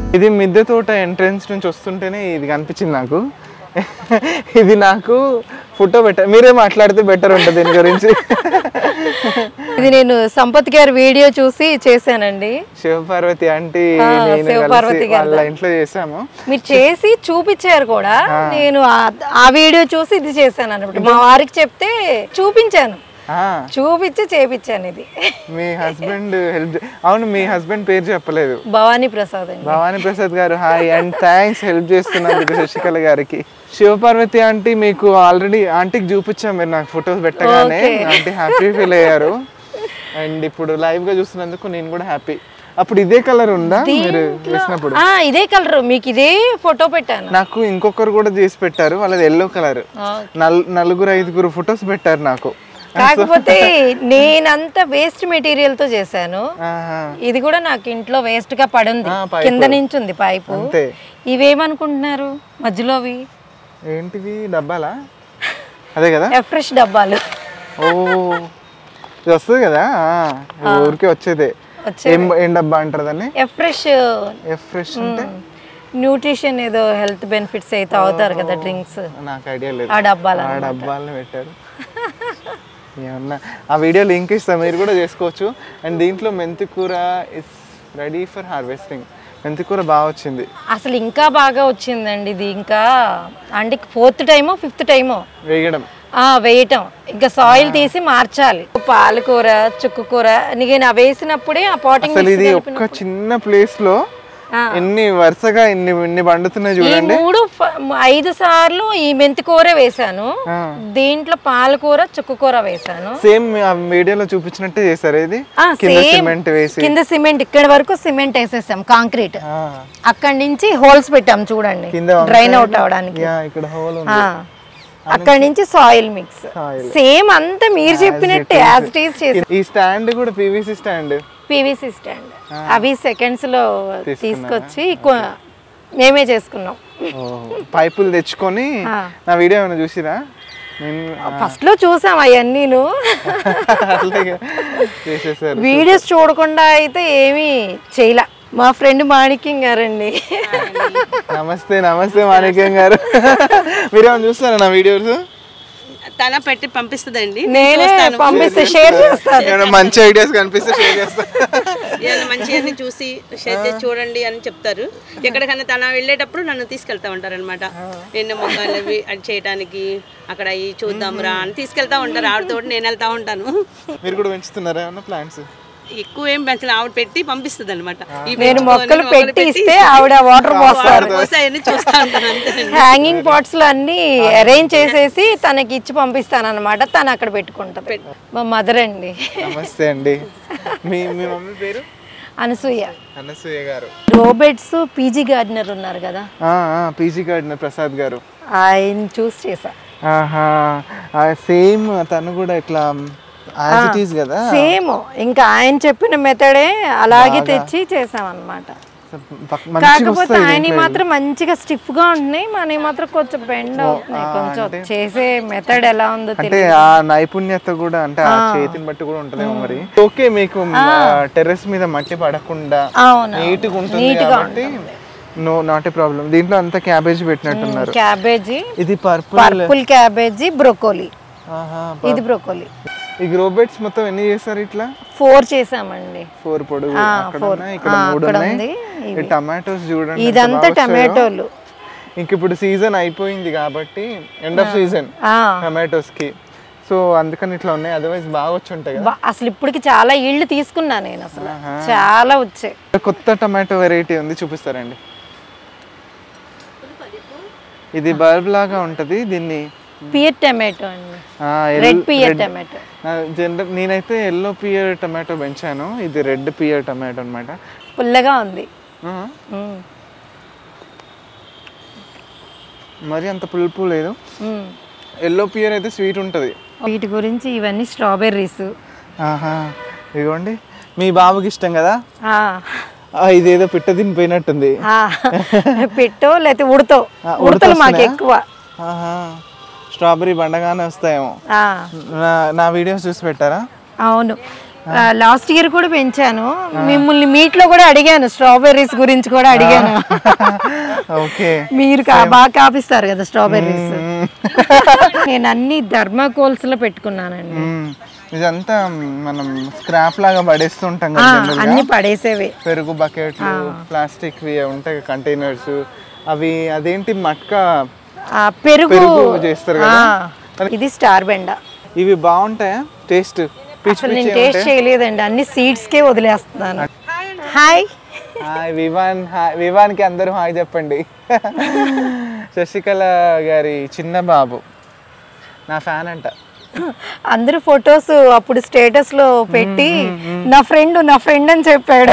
ఇది మిద్దె తోట ఎంట్రన్స్ నుంచి వస్తుంటేనే ఇది కనిపించింది నాకు ఇది నాకు ఫోటో బెటర్ మీరే మాట్లాడితే బెటర్ ఉంటుంది దీని గురించి ఇది నేను సంపత్ గారి వీడియో చూసి చేశానండి శివపార్వతి ఆంటీ ఆ, నేను శివపార్వతి కలిసి గారిదా. వాళ్ళ ఇంట్లో చేసాము మీరు చేసి చూపించారు కూడా నేను ఆ- ఆ వీడియో చూసి ఇది చేశాను అనమాట మా వారికి చెప్తే చూపించాను ఆ, చూపించి చేపించాను ఇది మీ హస్బెండ్ హెల్ప్ అవును మీ హస్బెండ్ పేరు చెప్పలేదు భవానీ ప్రసాద్ అండి భవానీ ప్రసాద్ గారు హాయ్ అండ్ థ్యాంక్స్ హెల్ప్ చేస్తున్నందుకు శశికళ గారికి శివపార్వతి ఆంటీ మీకు ఆల్రెడీ ఆంటీకి చూపించాం మీరు నాకు ఫొటోస్ పెట్టగానే ఆంటీ హ్యాపీ ఫీల్ అయ్యారు అండ్ ఇప్పుడు లైవ్ గా చూస్తున్నందుకు నేను కూడా హ్యాపీ అప్పుడు ఇదే కలర్ ఉందా మీరు వేసినప్పుడు ఆ ఇదే కలర్ మీకు ఇదే ఫోటో పెట్టాను నాకు ఇంకొకరు కూడా చేసి పెట్టారు వాళ్ళది ఎల్లో కలర్ నల్ నలుగురు ఐదుగురు ఫొటోస్ పెట్టారు నాకు కాకపోతే నేనంతా వేస్ట్ మెటీరియల్ తో చేశాను ఆహా. ఇది కూడా నాకు ఇంట్లో వేస్ట్ గా పడుంది ఆ, పైపు. కింద నుంచి ఉంది పైపు అంతే ఇవేమనుకుంటున్నారు మధ్యలోవి ఏంటివి డబ్బాలా అదే కదా ఫ్రెష్ డబ్బాలు ఓ ఇది వస్తుంది కదా ఆ, ఇది ఊరికే వచ్చేదే ఏం ఏం డబ్బా అంటారు దాన్ని ఫ్రెష్ ఎఫ్ ఫ్రెష్ అంటే న్యూట్రిషన్ ఏదో హెల్త్ బెనిఫిట్స్ అయితే అవుతారు కదా డ్రింక్స్ నాకు ఐడియా లేదు ఆ డబ్బాలు ఆ డబ్బాలను పెట్టారు ఏమన్నా ఆ వీడియో లింక్ ఇస్తా మీరు కూడా చేసుకోవచ్చు అండ్ దీంట్లో మెంతి కూర ఇస్ రెడీ ఫర్ హార్వెస్టింగ్ మెంతి కూర బాగా వచ్చింది అసలు ఇంకా బాగా వచ్చింది ఇది ఇంకా అంటే ఫోర్త్ టైమో ఫిఫ్త్ టైమో వేయడం ఆ వేయటం ఇంకా సాయిల్ తీసి మార్చాలి పాలకూర చుక్కు కూర నేను అవి వేసినప్పుడే ఆ పాటింగ్ అసలు ఇది ఒక్క చిన్న ప్లేస్ లో ఆ. ఎన్ని వరుసగా ఇన్ని ఇన్ని పండుతున్నాయి ఈ చూడండి మూడు ఫ- ఐదు సార్లు ఈ మెంతి కూర వేసాను ఆ. దీంట్లో పాలకూర చుక్కు కూర వేసాను సేమ్ ఆ వీడియోలో చూపించినట్టే చేశారు ఇది ఆ, కింద same. సిమెంట్ వేసి కింద సిమెంట్ ఇక్కడ వరకు సిమెంట్ వేసేసాం కాంక్రీట్ ఆ, అక్కడి నుంచి హోల్స్ పెట్టాం చూడండి కింద డ్రైన్ అవుట్ అవడానికి యా ఇక్కడ హోల్ ఉంది ఆ. అక్కడి నుంచి సాయిల్ మిక్స్ Soil. సేమ్ అంతా మీరు చెప్పినట్టే యాజ్ ఇట్ ఈస్ చేసి ఈ స్టాండ్ కూడా పీవీసీ స్టాండ్ పీవీసీ స్టాండ్ అవి సెకండ్స్ లో తీసుకొచ్చి కొ- మేమే చేసుకున్నాం పైపులు తెచ్చుకొని ఆ. నా వీడియో ఏమైనా చూసిరా నేను ఫస్ట్ లో చూసాం అవన్నీను అట్లాగే చేసేసారు వీడియోస్ చూడకుండా అయితే ఏమీ చేయలే మా ఫ్రెండ్ మాణిక్యం గారండి నమస్తే నమస్తే మాణిక్యం గారు మీరేమైనా చూస్తారా నా వీడియోస్ తన పెట్టి పంపిస్తుందండి నేనే పంపిస్తే షేర్ చేస్తాను ఏమైనా మంచి ఐడియాస్ కనిపిస్తే షేర్ చేస్తా ఏమైనా మంచిగా చూసి షేర్ చేసి చూడండి అని చెప్తారు ఎక్కడికైనా తన వెళ్ళేటప్పుడు నన్ను తీసుకెళ్తా ఉంటారు అనమాట ఎన్నో మొక్కలు అవి అది చేయడానికి అక్కడ అవి చూద్దాం రా అని తీసుకెళ్తా ఉంటారు ఆవిడతో నేను వెళ్తా ఉంటాను మీరు కూడా పెంచుతున్నారా ఏమన్నా ప్లాంట్స్ ఎక్కువ ఏం పెంచలే ఆవిడ పెట్టి పంపిస్తుంది అనమాట నేను మొక్కలు పెట్టి ఇస్తే ఆవిడ వాటర్ పోస్తారు అవన్నీ చూస్తా ఉంటాను అంతే హ్యాంగింగ్ పాట్స్ లో అన్ని అరేంజ్ చేసేసి తనకి ఇచ్చి పంపిస్తాను అనమాట తను అక్కడ పెట్టుకుంటది మా మదర్ అండి నమస్తే అండి మీ మీ మమ్మీ పేరు అనసూయ అనసూయ గారు రోబెట్స్ పీజీ గార్డెనర్ ఉన్నారు కదా పీజీ గార్డెనర్ ప్రసాద్ గారు ఆయన చూస్ చేసా ఆహా సేమ్ తను కూడా ఇట్లా యాజ్ ఇట్ ఈస్ కదా సేమ్ ఇంకా ఆయన చెప్పిన మెథడే అలాగే తెచ్చి చేసాం అనమాట పక్- మంచిగా కాకపోతే వస్తాయి ఆయన దీంట్లో మాత్రం మంచిగా స్టిఫ్ గా ఉంటున్నాయి మన మాత్రం కొంచెం బెండ్ అవుతున్నాయి కొంచెం చేసే మెథడ్ ఎలా ఉందో అంటే తెలియదు ఆ నైపుణ్యత కూడా అంటే ఆ చేతిని బట్టి కూడా ఉంటదేమో మరి ఓకే మీకు టెర్రస్ మీద మట్టి పడకుండా అవును నీట్ గా ఉంటుంది కాబట్టి నో నాట్ ఏ ప్రాబ్లం దీంట్లో అంతా క్యాబేజ్ పెట్టినట్టున్నారు క్యాబేజీ ఇది బ్రోకోలీ ఈ గ్రోబెట్స్ మొత్తం ఎన్ని చేస్తారు ఇట్లా ఫోర్ చేసామండి ఫోర్ పొడుగు అక్కడ four. ఉన్నాయి ఇక్కడ ఆ, మూడు అక్కడ ఉన్నాయి ఉంది, ఈ టమాటోస్ చూడండి ఎంత ఇదంతా బాగా వస్తాయో. టమాటోలు ఇంక ఇప్పుడు సీజన్ అయిపోయింది కాబట్టి ఎండ్ ఆఫ్ సీజన్ ఆ, టమాటోస్ కి సో అందుకని ఇట్లా ఉన్నాయి అదర్వైజ్ బాగా వచ్చి ఉంటాయి కదా బా- అసలు ఇప్పటికి చాలా ఇళ్ళు తీసుకున్నా నేను అసలు చాలా వచ్చాయి కొత్త టమాటో వెరైటీ ఉంది చూపిస్తారండి ఇది బల్బ్ లాగా ఉంటది దీన్ని పియర్ టమాటో అండి ఆ, ఎల్- రెడ్ పియర్ రెడ్- టమాటో నా జనరల్ నేనైతే ఎల్లో పియర్ టమాటో పెంచాను ఇది రెడ్ పియర్ టమాటో అనమాట పుల్లగా ఉంది ఉమ్, మరి అంత పులుపు లేదు ఉమ్. ఎల్లో పియర్ అయితే స్వీట్ ఉంటుంది వీటి గురించి ఇవన్నీ స్ట్రాబెర్రీస్ ఆహా ఇదిగోండి మీ బాబుకి ఇష్టం కదా ఆ, ఇదేదో పిట్ట తినిపోయినట్టుంది పెట్టో లేకపోతే ఉడతో ఆ, ఉడతలు మాకు ఉడతొస్తున్నాయా? ఎక్కువ ఆహా స్ట్రాబెరీ బండగానే వస్తాయేమో ఆ, నా నా వీడియోస్ చూసి పెట్టారా అవును లాస్ట్ ఇయర్ కూడా పెంచాను మిమ్మల్ని మీట్ లో కూడా అడిగాను స్ట్రాబెర్రీస్ గురించి కూడా అడిగాను ఓకే మీరు కా- బాగా కాపిస్తారు కదా స్ట్రాబెర్రీస్ నేను అన్ని ధర్మాకోల్స్ లో పెట్టుకున్నానండి మ్మ్. ఇదంతా మనం స్క్రాప్ లాగా పడేస్తుంటాం ఆ, కదా general గా. అన్ని పడేసేవే పెరుగు బకెట్లు ప్లాస్టిక్ ఉంటాయి కంటైనర్స్ అవి అదేంటి మట్క ఆ, పెరుగు పెరుగు చేస్తారు కదా ఆ, ఇది స్టార్ బెండ ఇవి బాగుంటాయా టేస్ట్ పిచ్ అసలు నేను టేస్ట్ చేయలేదండి అన్ని సీడ్స్ కే వదిలేస్తున్నాను హాయ్ హాయ్ వివాన్ హాయ్ వివాన్కి అందరూ హాయ్ చెప్పండి శశికళ గారి చిన్న బాబు నా ఫ్యాన్ అంట అందరూ ఫొటోస్ అప్పుడు స్టేటస్ లో పెట్టి నా ఫ్రెండ్ నా ఫ్రెండ్ అని చెప్పాడు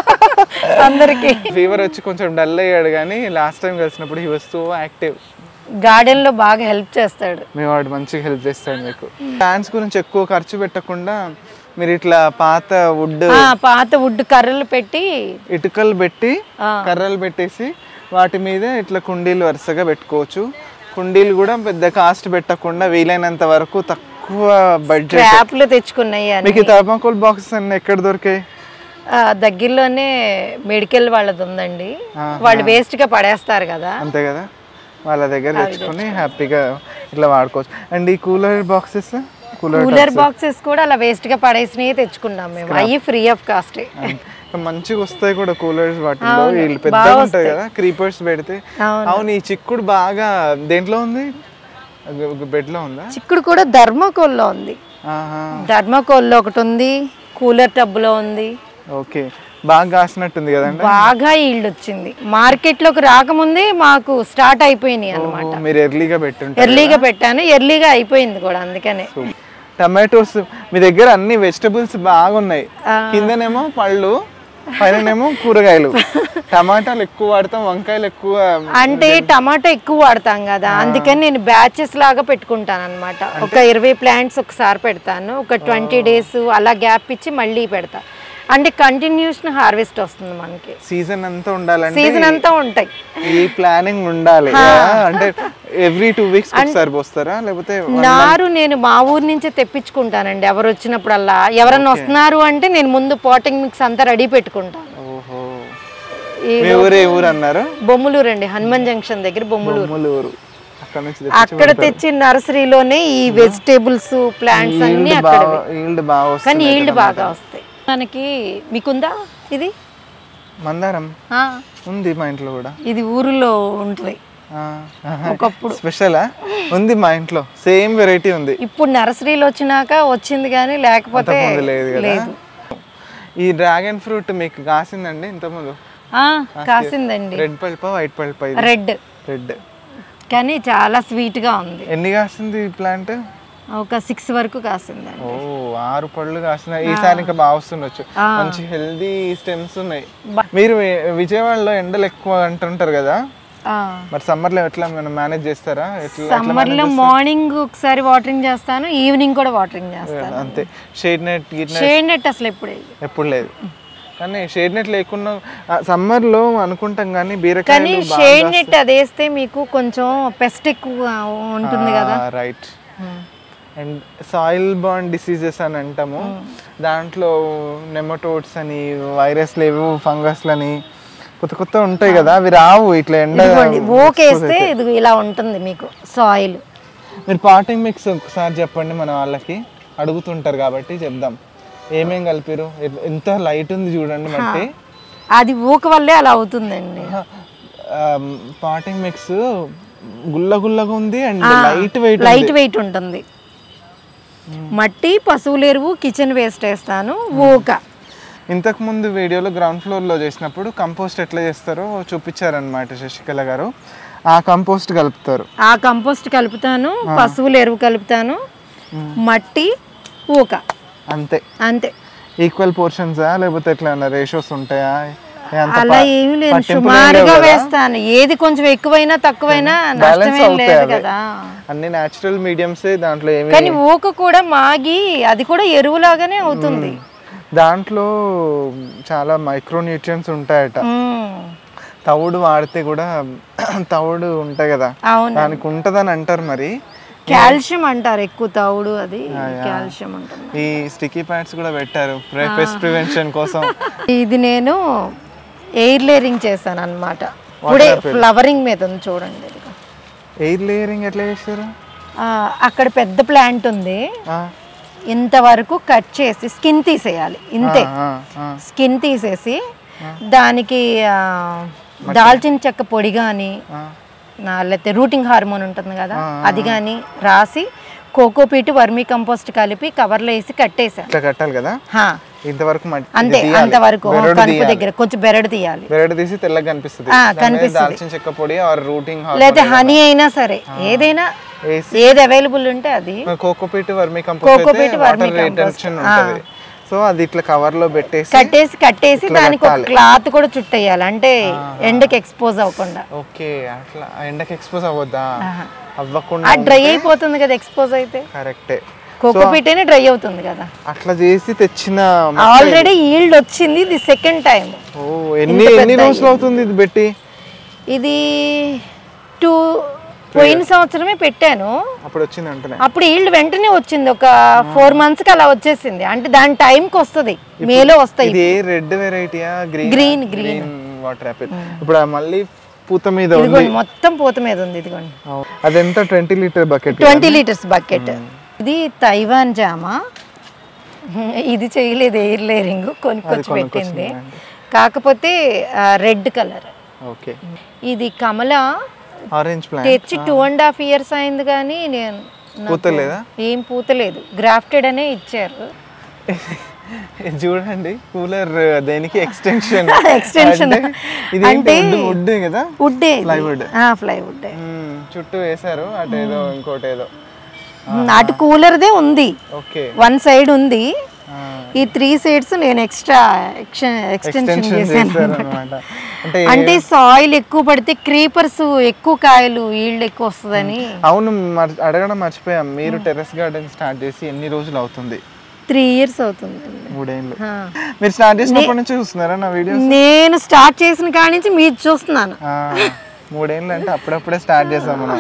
అందరికి ఫీవర్ వచ్చి కొంచెం డల్ అయ్యాడు కానీ లాస్ట్ టైం కలిసినప్పుడు he was so active garden లో బాగా హెల్ప్ చేస్తాడు మీ వాడు మంచిగా హెల్ప్ చేస్తాడు మీకు ఫ్యాన్స్ గురించి ఎక్కువ ఖర్చు పెట్టకుండా మీరు ఇట్లా పాత వుడ్ ఆ, పాత వుడ్ కర్రలు పెట్టి ఇటుకలు పెట్టి కర్రలు పెట్టేసి వాటి మీద ఇట్లా కుండీలు వరుసగా పెట్టుకోవచ్చు కుండీలు కూడా పెద్ద కాస్ట్ పెట్టకుండా వీలైనంత వరకు తక్కువ బడ్జెట్ ట్రాప్లు తెచ్చుకున్నాయి అని మీకు థర్మాకోల్ బాక్సెస్ అన్ని ఎక్కడ దొరికాయి ఆ, దగ్గరలోనే మెడికల్ వాళ్ళది ఉందండి వాళ్ళు వేస్ట్ గా పడేస్తారు కదా అంతే కదా వాళ్ళ దగ్గర తెచ్చుకొని హ్యాపీగా ఇట్లా వాడుకోవచ్చు అండ్ ఈ cooler boxes cooler cooler boxes కూడా అలా వేస్ట్ గా పడేసినవి తెచ్చుకున్నాం మేము అవి ఫ్రీ ఆఫ్ కాస్ట్ మంచిగా వస్తాయి కూడా కూలర్స్ వాటిలో వీళ్ళు పెద్దగా ఉంటాయి కదా క్రీపర్స్ పెడితే అవును ఈ చిక్కుడు బాగా దేంట్లో ఉంది బెడ్ లో ఉందా చిక్కుడు కూడా ధర్మకోల్లో ఉంది ఆహా ధర్మకోల్లో ఒకటి ఉంది కూలర్ టబ్లో ఉంది ఓకే బాగా కాసినట్టుంది కదండి బాగా ఈల్డ్ వచ్చింది మార్కెట్ లోకి రాకముందే మాకు స్టార్ట్ అయిపోయినాయి అన్నమాట ఓ, మీరు ఎర్లీగా పెట్టుంటారు ఎర్లీగా పెట్టాను ఎర్లీగా అయిపోయింది కూడా అందుకనే టమాటోస్ మీ దగ్గర అన్ని వెజిటబుల్స్ బాగున్నాయి కిందనేమో పళ్ళు పైననేమో కూరగాయలు టమాటాలు ఎక్కువ వాడతాం వంకాయలు ఎక్కువ అంటే టమాటా ఎక్కువ వాడతాం కదా అందుకని నేను బ్యాచెస్ లాగా పెట్టుకుంటాను అనమాట ఒక ఇరవై ప్లాంట్స్ ఒకసారి పెడతాను ఒక ట్వంటీ డేస్ అలా గ్యాప్ ఇచ్చి మళ్ళీ పెడతా అంటే కంటిన్యూస్ హార్వెస్ట్ వస్తుంది మనకి సీజన్ అంతా ఉండాలంటే సీజన్ అంతా ఉంటాయి ఈ ప్లానింగ్ ఉండాలి అంటే ఎవ్రీ టూ వీక్స్ ఒకసారి పోస్తారా లేకపోతే నారు నేను మా ఊరు నుంచే తెప్పించుకుంటానండి ఎవరు వచ్చినప్పుడల్లా ఎవరన్నా వస్తున్నారు అంటే నేను ముందు పాటింగ్ మిక్స్ అంతా రెడీ పెట్టుకుంటాను ఓహో ఈ మీ ఊరే ఊరు అన్నారు బొమ్మలూరు అండి హనుమాన్ జంక్షన్ దగ్గర బొమ్మలూరు బొమ్మలూరు అక్కడ నుంచి తెచ్చి అక్కడ తెచ్చిన నర్సరీలోనే ఈ వెజిటేబుల్స్ ప్లాంట్స్ అన్ని ఈల్డ్ అక్కడ బాగా ఈల్డ్ బాగా కానీ వస్తుంది ఈల్డ్ బాగా వస్తాయి మనకి మీకుందా ఇది మందారం ఆ, ఉంది మా ఇంట్లో కూడా ఇది ఊరిలో ఉంటుంది ఒకప్పుడు స్పెషలా ఉంది మా ఇంట్లో సేమ్ వెరైటీ ఉంది ఇప్పుడు నర్సరీలో వచ్చినాక వచ్చింది కానీ లేకపోతే ముందు లేదు కదా లేదు ఈ డ్రాగన్ ఫ్రూట్ మీకు కాసిందండి ఇంతకుముందు ఆ, కాసిందండి రెడ్ పల్ప వైట్ పల్ప ఇది రెడ్ రెడ్ కానీ చాలా స్వీట్ గా ఉంది ఎన్ని కాసింది ఈ ప్లాంట్ ఒక సిక్స్ వరకు కాసిందండి ఓ ఆరు పళ్ళు కాస్తున్నాయి ఈసారి ఇంకా బాగా వస్తుండొచ్చు మంచి హెల్దీ స్టెమ్స్ ఉన్నాయి మీరు వి- విజయవాడలో ఎండలు ఎక్కువ అంటుంటారు కదా మరి సమ్మర్ లో ఎట్లా మనం మేనేజ్ చేస్తారా ఎట్లా సమ్మర్ లో మార్నింగ్ ఒకసారి వాటరింగ్ చేస్తాను ఈవినింగ్ కూడా వాటరింగ్ చేస్తాను అంతే షేడ్ నెట్ గిట్ నెట్ షేడ్ నెట్ అసలు ఎప్పుడు వేయలేదు. ఎప్పుడు లేదు కానీ షేడ్ నెట్ లేకుండా సమ్మర్ లో అనుకుంటాం కానీ కానీ బీరకాయలు షేడ్ నెట్ అది వేస్తే మీకు కొంచెం పెస్ట్ ఎక్కువ ఉంటుంది కదా రైట్ అండ్ సాయిల్ బాండ్ డిసీజెస్ అని అంటాము దాంట్లో నెమటోడ్స్ అని వైరస్ లేవు ఫంగస్లు అని కొత్త కొత్త ఉంటాయి కదా అవి రావు ఇట్లా ఎండ ఇదిగోండి ఓకేస్తే ఇది ఇలా ఉంటుంది మీకు సాయిల్ మీరు పాటింగ్ మిక్స్ ఒకసారి చెప్పండి మన వాళ్ళకి అడుగుతుంటారు కాబట్టి చెప్దాం ఏమేం కలిపిరు ఎ- ఎంత లైట్ ఉంది చూడండి మట్టి అది ఊక వల్లే అలా అవుతుందండి పాటింగ్ మిక్స్ గుల్ల గుల్లగా ఉంది and light weight light weight ఉంటుంది మట్టి పశువుల ఎరువు కిచెన్ వేస్ట్ వేస్తాను ఊక ఇంతకు ముందు వీడియోలో గ్రౌండ్ ఫ్లోర్లో చేసినప్పుడు కంపోస్ట్ ఎట్లా చేస్తారో చూపించారనమాట శశికళ గారు ఆ కంపోస్ట్ కలుపుతారు ఆ కంపోస్ట్ కలుపుతాను పశువుల ఎరువు కలుపుతాను మట్టి ఊక అంతే అంతే ఈక్వల్ పోర్షన్సా లేకపోతే ఎట్లా రేషియోస్ ఉంటాయా ఏ అంత అలా పా- ఏమి లేదు పట్టింపులు ఏం సుమారుగా లేవు కదా? వేస్తాను ఏది కొంచెం ఎక్కువైనా తక్కువైనా బ్యాలెన్స్ నష్టమేం అవుతాయి లేదు అవి. కదా అన్ని న్యాచురల్ మీడియంసే దాంట్లో ఏమి కానీ ఊక కూడా మాగి అది కూడా ఎరువులాగానే అవుతుంది దాంట్లో చాలా మైక్రో న్యూట్రియన్స్ ఉంటాయట మ్మ్. తవుడు వాడితే కూడా తవుడు ఉంటాయి కదా అవును దానికి ఉంటదని అంటారు మరి కాల్షియం అంటారు ఎక్కువ తౌడు అది కాల్షియం అంటారు ఈ స్టిక్కీ ప్యాడ్స్ కూడా పెట్టారు పెస్ట్ ప్రివెన్షన్ కోసం ఇది నేను ఎయిర్ లేరింగ్ చేశాను అనమాట ఇప్పుడే ఫ్లవరింగ్ మీద ఉంది చూడండి ఇదిగో. ఎయిర్ లేయరింగ్ ఎట్లా చేస్తారు ఆ, అక్కడ పెద్ద ప్లాంట్ ఉంది ఆ, ఇంతవరకు కట్ చేసి స్కిన్ తీసేయాలి ఇంతే ఆ, ఆ. స్కిన్ తీసేసి దానికి ఆ, దాల్చిన చెక్క పొడి కానీ లేకపోతే రూటింగ్ హార్మోన్ ఉంటుంది కదా అది కానీ రాసి కోకోపీట్ వర్మీ కంపోస్ట్ కలిపి కవర్లో వేసి కట్టేశాను ఇట్లా కట్టాలి కదా హా, ఇంతవరకు మట్టి అంతే ఇది తీయాలి. అంతవరకు బెరడు కనుపు తీయాలి. దగ్గర కొంచెం బెరడు తీయాలి బెరడు తీసి తెల్లగా కనిపిస్తుంది ఆ, దాని మీద కనిపిస్తది. దాల్చిన చెక్క పొడి ఆర్ రూటింగ్ లేదా హనీ అయినా సరే ఏదైనా వేసి ఏది అవైలబుల్ ఉంటే అది cocopeat vermicompost cocopeat vermi water retention ఉంటుంది సో అది ఇట్లా కవర్ లో పెట్టేసి కట్టేసి కట్టేసి దానికి ఒక క్లాత్ కూడా చుట్టేయాలి అంటే ఎండకి ఎక్స్పోజ్ అవ్వకుండా ఓకే అట్లా ఎండకి ఎక్స్పోజ్ అవ్వద్దా అవ్వకుండా ఆ డ్రై అయిపోతుంది కదా ఎక్స్పోజ్ అయితే కరెక్టే కోకోపీట్ అయినా డ్రై అవుతుంది కదా అట్లా చేసి తెచ్చిన ఆల్రెడీ ఈల్డ్ వచ్చింది ఇది సెకండ్ టైం ఓ ఎన్ని ఎన్ని రోజులు అవుతుంది ఇది పెట్టి ఇది టూ పోయిన సంవత్సరమే పెట్టాను అప్పుడు వచ్చింది అంటనే అప్పుడు ఈల్డ్ వెంటనే వచ్చింది ఒక ఫోర్ మంత్స్ కి అలా వచ్చేసింది అంటే దాని టైంకి వస్తుంది మేలో వస్తాయి ఇది రెడ్ వెరైటీయా green Green, green water apple ఇప్పుడు ఆ మళ్ళీ పూత మీద ఉంది ఇదిగోండి మొత్తం పూత మీద ఉంది ఇదిగోండి అదెంత twenty liter bucket twenty liters bucket ఇది తైవాన్ జామా ఇది చేయలేదు ఎయిర్ లేరింగ్ కొనుక్కొచ్చి పెట్టింది కాకపోతే రెడ్ కలర్ ఓకే ఇది కమల ఆరెంజ్ ప్లాంట్ తెచ్చి టూ అండ్ హాఫ్ ఇయర్స్ అయింది కానీ నేను నాకు పూత లేదా ఏం పూతలేదు గ్రాఫ్టెడ్ అనే ఇచ్చారు ఇది చూడండి కూలర్ దేనికి ఎక్స్టెన్షన్ Extension. ఇది అంటే- వుడ్ కదా వుడ్డే Plywood. ఫ్లైవుడ్ మ్మ్. చుట్టూ వేశారు అటు ఏదో ఇంకోటి ఏదో అటు కూలర్దే ఉంది ఓకే వన్ సైడ్ ఉంది ఈ త్రీ సైడ్స్ నేను ఎక్స్ట్రా ఎక్స్టెన్షన్ ఎక్స్టెన్షన్ చేశాను చేశారు అనమాట అంటే అంటే సాయిల్ ఎక్కువ పడితే క్రీపర్స్ ఎక్కువ కాయలు ఈల్డ్ ఎక్కువ వస్తుందని అవును మర్- అడగడం మర్చిపోయాం మీరు టెర్రస్ గార్డెన్ స్టార్ట్ చేసి ఎన్ని రోజులు అవుతుంది త్రీ ఇయర్స్ అవుతుంది మూడేళ్ళు మీరు స్టార్ట్ చేసినప్పటి నుంచి చూస్తున్నారా నా వీడియో నేను స్టార్ట్ చేసిన కాడి నుంచి మీరు చూస్తున్నాను మూడేళ్ళు అంటే అప్పుడప్పుడే స్టార్ట్ చేసాం మనం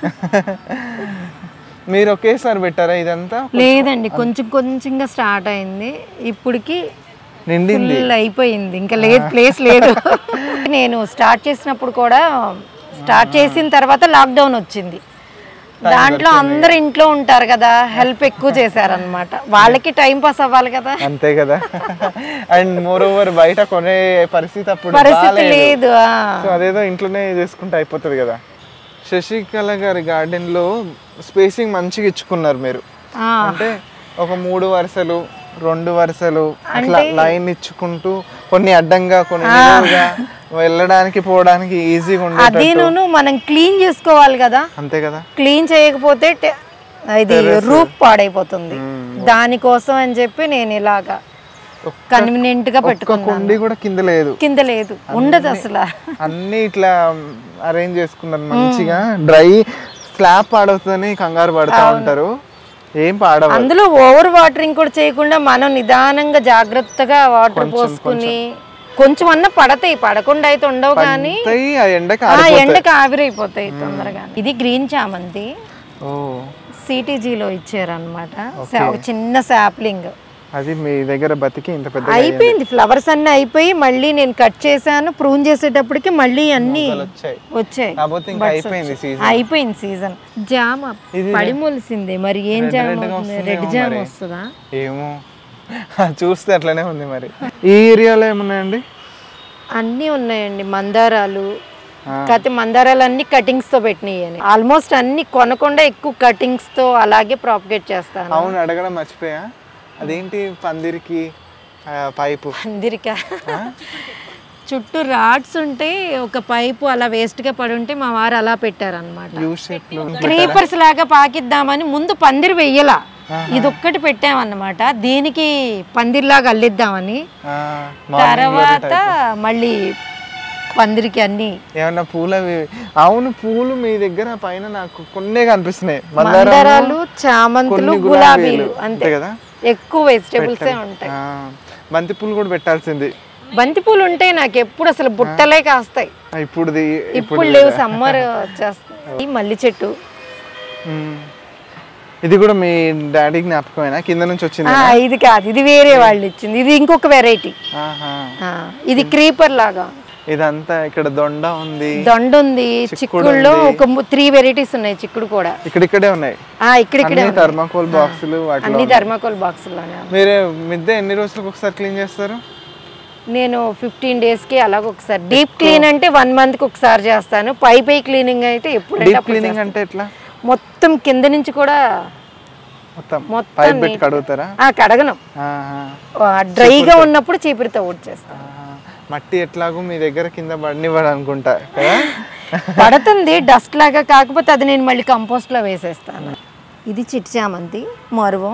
మీరు ఒకేసారి పెట్టారా ఇదంతా లేదండి కొంచెం కొంచెంగా స్టార్ట్ అయింది ఇప్పటికి నిండింది ఫుల్ అయిపోయింది ఇంకా లేదు ప్లేస్ లేదు నేను స్టార్ట్ చేసినప్పుడు కూడా స్టార్ట్ చేసిన తర్వాత లాక్డౌన్ వచ్చింది దాంట్లో అందరు ఇంట్లో ఉంటారు కదా హెల్ప్ ఎక్కువ చేశారనమాట వాళ్ళకి టైం పాస్ అవ్వాలి కదా అంతే కదా అండ్ మోర్ ఓవర్ బయట కొనే పరిస్థితి అప్పుడు పరిస్థితి బాలేదు. లేదు ఆ. సో అదేదో ఇంట్లోనే చేసుకుంటే అయిపోతుంది కదా శశికళ గారి గార్డెన్ లో స్పేసింగ్ మంచిగా ఇచ్చుకున్నారు మీరు ఆ. అంటే ఒక మూడు వరుసలు రెండు వరుసలు అట్లా లైన్ ఇచ్చుకుంటూ కొన్ని అడ్డంగా కొన్ని నిలువుగా వెళ్ళడానికి పోవడానికి ఈజీగా ఉండే అదేను మనం క్లీన్ చేసుకోవాలి కదా అంతే కదా క్లీన్ చేయకపోతే టె- ఇది రూప్ పాడైపోతుంది దానికోసం అని చెప్పి నేను ఇలాగా కన్వీనియంట్ గా ఒక పెట్టుకున్నాను కుండి కూడా కింద లేదు కింద లేదు ఉండదు అసలు అన్ని ఇట్లా అరేంజ్ చేసుకున్నారు మంచిగా డ్రై స్లాబ్ పాడవుతుందని కంగారు పడుతూ ఉంటారు ఏం పాడవు అందులో ఓవర్ వాటరింగ్ కూడా చేయకుండా మనం నిదానంగా జాగ్రత్తగా వాటర్ పోసుకుని కొంచెం అన్న పడతాయి పడకుండా అయితే ఉండవు కానీ అంతయి ఆ ఎండకి ఆ ఆరిపోతాయి. ఎండకి ఆవిరైపోతాయి తొందరగా ఇది గ్రీన్ చామంతి ఓ సిటీజీలో ఇచ్చారనమాట ఒక చిన్న శాప్లింగ్ అది మీ దగ్గర బతికి ఇంత పెద్ద అయిపోయింది ఫ్లవర్స్ అన్ని అయిపోయి మళ్ళీ నేను కట్ చేశాను ప్రూన్ చేసేటప్పటికి మళ్ళీ అన్ని వచ్చాయి వచ్చాయి కాకపోతే ఇంకా అయిపోయింది సీజన్ అయిపోయింది సీజన్ జామ పడి మొలిసింది మరి ఏం జామ అవుతుంది రెడ్ జామ వస్తుందా ఏమో చూస్తే అట్లనే ఉంది మరి ఈ ఏరియాలో ఏమున్నాయండి అన్నీ ఉన్నాయండి మందారాలు కాకపోతే మందారాలు అన్ని కటింగ్స్ తో పెట్టినాయి ఆల్మోస్ట్ అన్ని కొనకుండా ఎక్కువ కటింగ్స్ తో అలాగే ప్రాపగేట్ చేస్తాను అవును అడగడం మర్చిపోయా అదేంటి పందిరికి ఆ, పైపు అందరికా చుట్టూ రాడ్స్ ఉంటే ఒక పైపు అలా వేస్ట్ గా పడి ఉంటే మా వారు అలా పెట్టారనమాట యూ షేప్ లో క్రీపర్స్ లాగా పాకిద్దామని ముందు పందిరి వెయ్యలా ఇది ఒక్కటి పెట్టామన్నమాట దీనికి పందిరిలాగా అల్లిద్దామని ఆ, తర్వాత మళ్ళీ పందిరికి అన్ని ఏమన్నా పూలవి అవును పూలు మీ దగ్గర పైన నాకు కొన్నే కనిపిస్తున్నాయి మందారం మందారాలు చామంతులు కొన్ని గులాబీలు అంతే అంతే కదా ఎక్కువ వెజిటేబుల్సే ఉంటాయి ఆ, బంతి పూలు కూడా పెట్టాల్సింది బంతి పూలు ఉంటే నాకు ఎప్పుడు అసలు బుట్టలే కాస్తాయి ఆ, ఇప్పుడుది ఇప్పుడు లేవు సమ్మర్ వచ్చేస్తాయి ఈ మల్లి చెట్టు మ్మ్. ఇది కూడా మీ డాడీ జ్ఞాపకమేనా కింద నుంచి వచ్చింది ఆ, ఇది కాదు ఇది వేరే వాళ్ళు ఇచ్చింది ఇది ఇంకొక వెరైటీ ఆహా. ఇది క్రీపర్ లాగా ఇదంతా ఇక్కడ దొండ ఉంది దొండ ఉంది చిక్కుడులో ఒక త్రీ వెరైటీస్ ఉన్నాయి చిక్కుడు కూడా ఇక్కడిక్కడే ఉన్నాయి ఆ ఇక్కడిక్కడే అన్ని థర్మాకోల్ బాక్సులు వాటిలో అన్ని థర్మాకోల్ బాక్సుల్లోనే మీరు మిద్దె ఎన్ని రోజులకు ఒకసారి క్లీన్ చేస్తారు నేను ఫిఫ్టీన్ డేస్కి అలాగ ఒకసారి డీప్ క్లీన్ అంటే వన్ మంత్కి ఒకసారి చేస్తాను పై పై క్లీనింగ్ అయితే ఎప్పుడంటే డీప్ అప్పుడు క్లీనింగ్ అంటే ఎట్లా చేస్తాను. మొత్తం కింద నుంచి కూడా మొత్తం మొత్తం పైప్ పెట్టి నీట్ కడుగుతారా ఆ, కడగను ఆహా. ఆ, డ్రైగా ఉన్నప్పుడు చీపురితో ఊడ్చేస్తాను ఆహా. మట్టి ఎట్లాగో మీ దగ్గర కింద పడినివ్వడు అనుకుంటా కదా పడుతుంది డస్ట్ లాగా కాకపోతే అది నేను మళ్ళీ కంపోస్ట్లో వేసేస్తాను ఇది చిట్టి చామంతి మరువం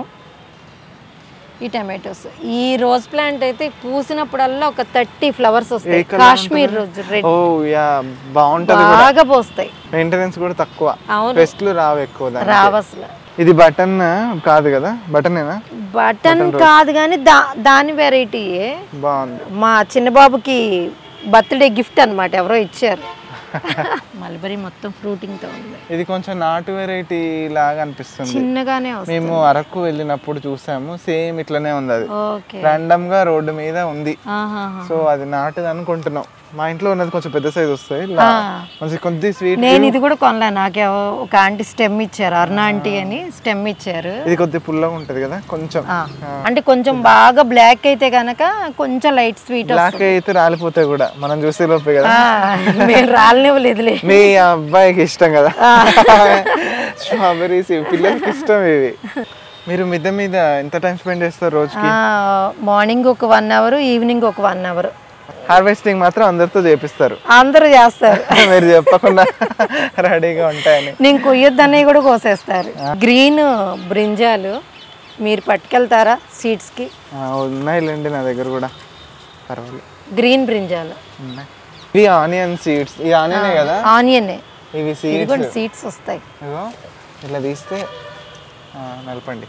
ఈ టమాటోస్ ఈ రోజ్ ప్లాంట్ అయితే పూసినప్పుడల్లా ఒక థర్టీ ఫ్లవర్స్ వస్తాయి colour Kashmir rose red oh yeah బాగుంటది బాగా పోస్తాయి మెయింటెనెన్స్ కూడా తక్కువ అవును. పెస్ట్లు రావు ఎక్కువ దానికి. రావసలు ఇది బటన్ కాదు కదా బటనేనా బటన్ కాదు కానీ దా దాని వెరైటీయే బాగుంది మా చిన్న బాబుకి బర్త్డే గిఫ్ట్ అన్నమాట ఎవరో ఇచ్చారు మల్బరీ మొత్తం ఫ్రూటింగ్తో ఉంది ఇది కొంచెం నాటు వెరైటీ లాగా అనిపిస్తుంది చిన్నగానే వస్తుంది మేము అరకు వెళ్ళినప్పుడు చూసాము సేమ్ ఇట్లనే ఉంది అది ఓకే రాండమ్ గా రోడ్డు మీద ఉంది ఆహాహా. సో అది నాటుది అనుకుంటున్నాం మా ఇంట్లో ఉన్నది కొంచెం పెద్ద సైజ్ వస్తాయి లా- కొంచెం కొద్ది స్వీట్ నేను ఇది కూడా కొనలే నాకే ఒక ఆంటీ స్టెమ్ ఇచ్చారు అరుణ ఆంటీ అని స్టెమ్ ఇచ్చారు ఇది కొద్ది పుల్లగా ఉంటది కదా కొంచెం ఆ, అంటే కొంచెం బాగా బ్లాక్ అయితే గనక కొంచెం లైట్ స్వీట్ బ్లాక్ అయితే రాలిపోతాయి కూడా మనం చూసే లోపే కదా మేము రాలనివ్వలేదులే మీ అబ్బాయికి ఇష్టం కదా స్ట్రాబెరీస్ ఇవి పిల్లలకి ఇష్టం ఇవి మీరు మిద్దె మీద ఎంత టైం స్పెండ్ చేస్తారు రోజుకి మార్నింగ్ ఒక వన్ అవర్ ఈవినింగ్ ఒక వన్ అవర్ హార్వెస్టింగ్ మాత్రం అందరితో చేపిస్తారు అందరూ చేస్తారు మీరు చెప్పకుండా రెడీగా ఉంటాయని నేను కొయ్యొద్దన్నవి కూడా కోసేస్తారు గ్రీన్ బ్రింజాలు మీరు పట్టుకెళ్తారా సీడ్స్కి ఆ, ఉన్నాయిలేండి నా దగ్గర కూడా పర్వాలేదు గ్రీన్ బ్రింజాలు ఉన్నాయి ఇవి ఆనియన్ సీడ్స్ ఈ ఆనియనే కదా ఆనియనే ఇవి ఇది సీడ్స్ కూడా సీడ్స్ వస్తాయి ఇగో ఇట్లా తీస్తే ఆ, నలపండి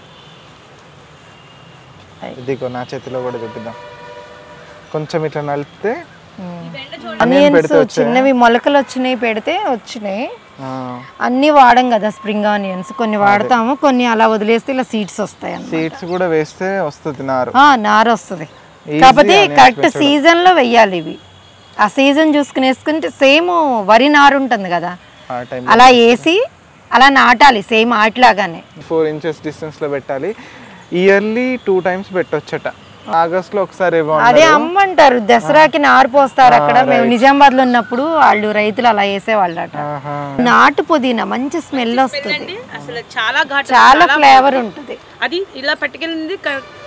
ఇదిగో నా చేతిలో కూడా చూపిద్దాం కొంచెం ఇట్లా నలిపితే ఆనియన్స్ చిన్నవి మొలకలు వచ్చినాయి పెడితే వచ్చినాయి ఆ, అన్నీ వాడం కదా స్ప్రింగ్ ఆనియన్స్ కొన్ని వాడతాము కొన్ని అలా వదిలేస్తే ఇలా సీడ్స్ వస్తాయి అన్నమాట. సీడ్స్ కూడా వేస్తే వస్తుంది నారు ఆ నార వస్తుంది Easy కాకపోతే onions కరెక్ట్ సీజన్ లో వెయ్యాలి ఇవి ఆ సీజన్ చూసుకుని వేసుకుంటే సేమ్ వరి నారు ఉంటుంది కదా ఆ టైం అలా వేసి అలా నాటాలి సేమ్ ఆటలాగానే ఫోర్ ఇంచెస్ డిస్టెన్స్ లో పెట్టాలి ఇయర్లీ టూ టైమ్స్ పెట్టొచ్చట ఆగస్ట్ లో ఒకసారి ఏమో అదే అమ్మంటారు దసరాకి నారు పోస్తారు అక్కడ మేము నిజామాబాద్ లో ఉన్నప్పుడు వాళ్ళు రైతులు అలా వేసేవాళ్ళట ఆహా. నాటు పుదీనా మంచి స్మెల్ వస్తుంది అంటే అసలు చాలా ఘాటు చాలా ఫ్లేవర్ ఉంటుంది అది ఇలా పట్టుకెళ్ళింది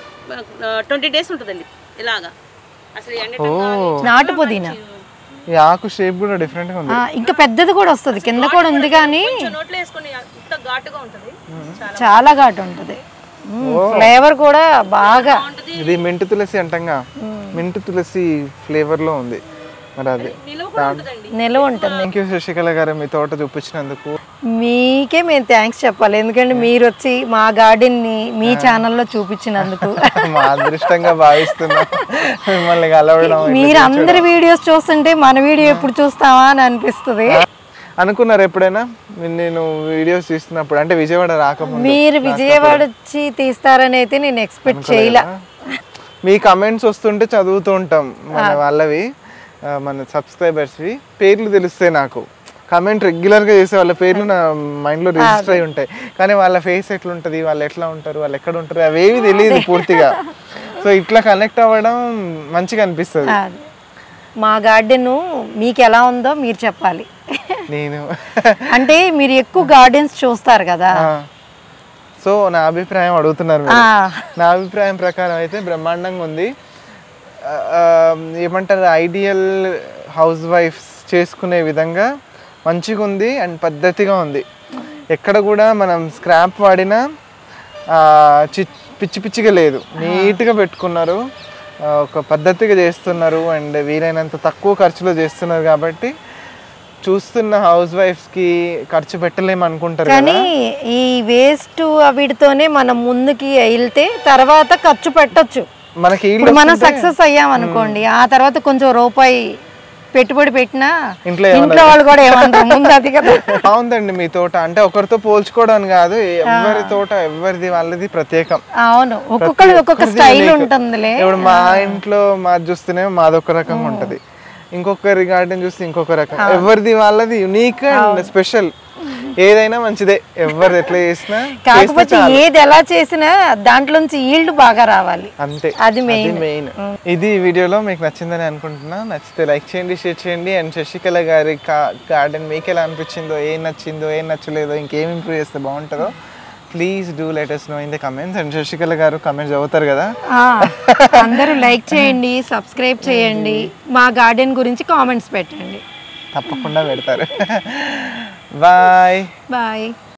ట్వంటీ డేస్ ఉంటుందండి ఇలాగా అసలు ఎండటం కానీ, నాటు పుదీనా ఈ ఆకు షేప్ కూడా డిఫరెంట్ గా ఉంది ఆ, ఇంకా పెద్దది కూడా వస్తుంది కింద కూడా ఉంది కానీ కొంచెం నోట్లో వేసుకొని ఇంత ఘాటుగా ఉంటుంది చాలా చాలా ఘాటు ఉంటుంది ఫ్లేవర్ కూడా బాగా ఇది మింటు తులసి అంటంగా మింటు తులసి ఫ్లేవర్ లో ఉంది మరి అది నిలువ కూడా ఉంటుందండి నిలవ ఉంటుంది థ్యాంక్ యూ శశికళ గారు మీ తోట చూపించినందుకు మీకే మేము థ్యాంక్స్ చెప్పాలి ఎందుకంటే మీరు వచ్చి మా గార్డెన్ ని మీ ఛానల్లో చూపించినందుకు మా అదృష్టంగా భావిస్తున్నా మిమ్మల్ని కలవడం మీరు అందరి వీడియోస్ చూస్తుంటే మన వీడియో ఎప్పుడు చూస్తావా అని అనిపిస్తుంది అనుకున్నారు ఎప్పుడైనా నేను వీడియోస్ తీస్తున్నప్పుడు అంటే విజయవాడ రాకముందు మీరు విజయవాడ వచ్చి తీస్తారని అయితే నేను ఎక్స్పెక్ట్ చేయలే మీ కమెంట్స్ వస్తుంటే చదువుతూ ఉంటాం మన వాళ్ళవి ఆ, మన సబ్స్క్రైబర్స్వి పేర్లు తెలుస్తాయి నాకు కమెంట్ రెగ్యులర్గా చేసే వాళ్ళ పేర్లు నా మైండ్లో రిజిస్టర్ అయి ఉంటాయి కానీ వాళ్ళ ఫేస్ ఎట్లుంటుంది వాళ్ళు ఎట్లా ఉంటారు వాళ్ళు ఎక్కడ ఉంటారు అవేవి తెలియదు పూర్తిగా సో ఇట్లా కనెక్ట్ అవ్వడం మంచిగా అనిపిస్తుంది అది. మా గార్డెన్ మీకు ఎలా ఉందో మీరు చెప్పాలి నేను అంటే మీరు ఎక్కువ గార్డెన్స్ చూస్తారు కదా ఆ. సో నా అభిప్రాయం అడుగుతున్నారు మీరు. ఆ, నా అభిప్రాయం ప్రకారం అయితే బ్రహ్మాండంగా ఉంది ఆ, ఆ, ఏమంటారు ఐడియల్ హౌస్ వైఫ్స్ చేసుకునే విధంగా మంచిగా ఉంది అండ్ పద్ధతిగా ఉంది ఎక్కడ కూడా మనం స్క్రాప్ వాడినా ఆ, చి- పిచ్చి పిచ్చిగా లేదు నీట్గా పెట్టుకున్నారు ఆ, ఒక పద్ధతిగా చేస్తున్నారు అండ్ వీలైనంత తక్కువ ఖర్చులో చేస్తున్నారు కాబట్టి చూస్తున్న హౌస్ వైఫ్స్కి ఖర్చు పెట్టలేము అనుకుంటారు కదా కానీ ఈ వేస్ట్ వీటితోనే మనం ముందుకి వెళ్తే తర్వాత ఖర్చు పెట్టొచ్చు మనకి ఇప్పుడు మనం సక్సెస్ అయ్యాం అనుకోండి ఆ తర్వాత కొంచెం రూపాయి పెట్టుబడి పెట్టినా ఇంట్లో ఇంట్లో వాళ్ళు కూడా ఏమంటారు ముందు అది కదా బాగుందండి మీ తోట అంటే ఒకరితో పోల్చుకోవడం కాదు ఎవరి తోట ఎవరిది వాళ్ళది ప్రత్యేకం అవును ఒక్కొక్కరు ఒక్కొక్క స్టైల్ ఉంటుందిలే ఇప్పుడు మా ఇంట్లో మాది చూస్తేనే మాది ఒక రకంగా ఉంటది ఇంకొకరి గార్డెన్ చూస్తే ఇంకొక రకం ఎవరిది వాళ్ళది యునిక్ అండ్ స్పెషల్ ఏదైనా మంచిదే ఎవరు ఎట్లా చేసినా చేస్తే కాకపోతే ఏది ఎలా చేసినా దాంట్లోంచి ఈల్డ్ బాగా రావాలి అంతే అది మెయిన్ మెయిన్ ఇది ఈ వీడియోలో మీకు నచ్చిందని అనుకుంటున్నా నచ్చితే లైక్ చేయండి షేర్ చేయండి అండ్ శశికళ గారి గార్డెన్ మీకు ఎలా అనిపించిందో ఏం నచ్చిందో ఏం నచ్చలేదో ఇంకేం ఇంప్రూవ్ చేస్తే బాగుంటుందో please do let us know in the comments and Sasikala garu comments చదువుతారు కదా ఆ, అందరూ లైక్ చేయండి సబ్స్క్రైబ్ చేయండి మా గార్డెన్ గురించి కామెంట్స్ పెట్టండి తప్పకుండా పెడతారు బాయ్ బాయ్